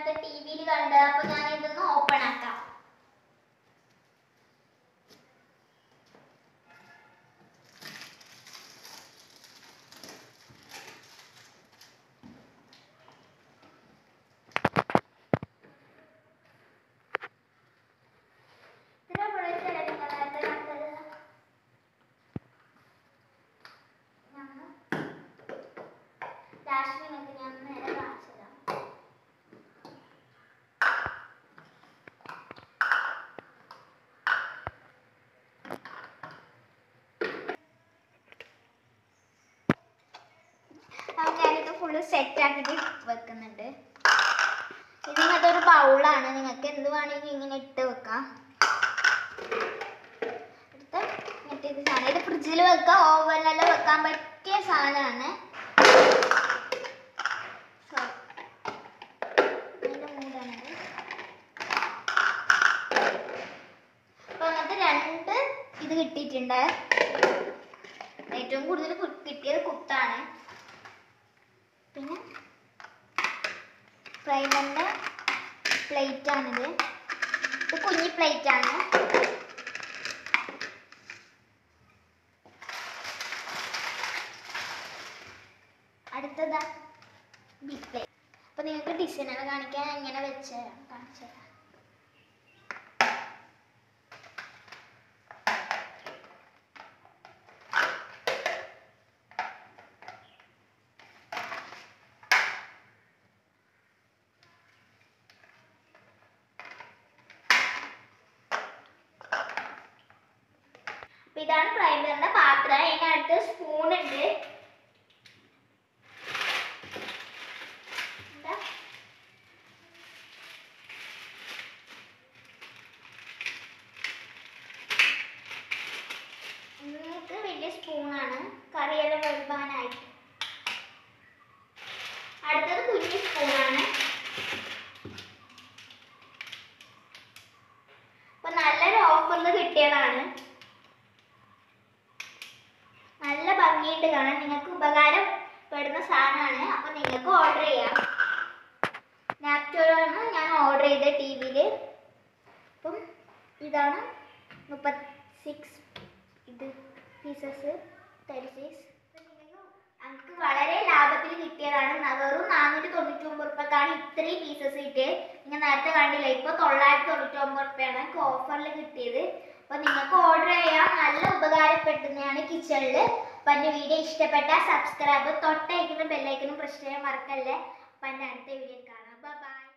ഇന്നത്തെ ടി വിയിൽ കണ്ട് അപ്പൊ ഞാൻ ഇതൊന്ന് ഓപ്പൺ ആക്കാം ഇതിന്റെ പ്രൊഡക്റ്റ് നിങ്ങൾ നേരത്തെ കണ്ടത് ഞങ്ങൾ ലാസ്റ്റ് നിങ്ങൾക്ക് ഞാൻ നേരെ കാണിച്ചു തരാം അപ്പോൾ ഞാനിത് ഫുള്ള് സെറ്റ് ആക്കിയിട്ട് വെക്കുന്നുണ്ട് ഇത് ഇങ്ങനത്തെ ബൗളാണ് നിങ്ങൾക്ക് എന്ത് വേണമെങ്കിലും ഇങ്ങനെ ഇട്ട് വെക്കാം എടുത്ത് എന്നിട്ട് ഇത് സാധനം ഇത് ഫ്രിഡ്ജിൽ വെക്കാം ഓവനിലെല്ലാം വെക്കാൻ പറ്റിയ സാധനമാണ് Sorry. ഇതിന്റെ മൂടാണിത്. അപ്പൊ അങ്ങനത്തെ രണ്ട് ഇത് കിട്ടിയിട്ടുണ്ട് ഏറ്റവും കൂടുതൽ കു- കിട്ടിയത് കുത്താണ് പിന്നെ പ്രൈമറിന്റെ പ്ലേറ്റ് ആണിത് ഇത് കുഞ്ഞി പ്ലേറ്റ് ആണ് അടുത്തതാ ബിഗ് പ്ലേറ്റ് അപ്പൊ നിങ്ങൾക്ക് ഡിസൈനുകൾ കാണിക്കാൻ എങ്ങനെ വെച്ച് തരാം കാണിച്ചു തരാം അപ്പൊ ഇതാണ് പ്രൈമറിന്റെ പാത്രം അതിനകത്ത് സ്പൂൺ ഉണ്ട് എന്താ? നിങ്ങൾക്ക് വലിയ സ്പൂണാണ് കറിയെല്ലാം വെളുപ്പാനായിട്ട് അടുത്തത് കുഞ്ഞു സ്പൂണാണ് അപ്പൊ നല്ലൊരു ഓഫറിൽ കിട്ടിയതാണ് നല്ല ഭംഗിയുണ്ട് കാണാൻ നിങ്ങൾക്ക് ഉപകാരപ്പെടുന്ന സാധനമാണ് അപ്പൊ നിങ്ങൾക്ക് ഓർഡർ ചെയ്യാം നാപ്റ്റോളാണ് ഞാൻ ഓർഡർ ചെയ്ത ടി വിയിൽ അപ്പം ഇതാണ് മുപ്പത്തി സിക്സ് ഇത് പീസസ് തേർട്ടി സിക്സ് നമുക്ക് വളരെ ലാഭത്തിൽ കിട്ടിയതാണ് ന- വെറും നാനൂറ്റി തൊണ്ണൂറ്റി ഒമ്പത് റുപ്യക്കാണ് ഇത്രയും പീസസ് കിട്ടിയത് നിങ്ങൾ നേരത്തെ കണ്ടില്ല ഇപ്പോൾ തൊള്ളായിരത്തി തൊണ്ണൂറ്റി ഒമ്പത് റുപ്യാണ് എനിക്ക് ഓഫറിൽ കിട്ടിയത് അപ്പോൾ നിങ്ങൾക്ക് ഓർഡർ ചെയ്യാം നല്ല ഉപകാരപ്പെടുന്നതാണ് കിച്ചണിൽ അപ്പം എൻ്റെ വീഡിയോ ഇഷ്ടപ്പെട്ടാൽ സബ്സ്ക്രൈബ് തൊട്ടയക്കുന്ന ബെല്ലൈക്കനും പ്രസ് ചെയ്യാൻ മറക്കല്ലേ അപ്പം എൻ്റെ അടുത്ത വീഡിയോ കാണാം ബൈ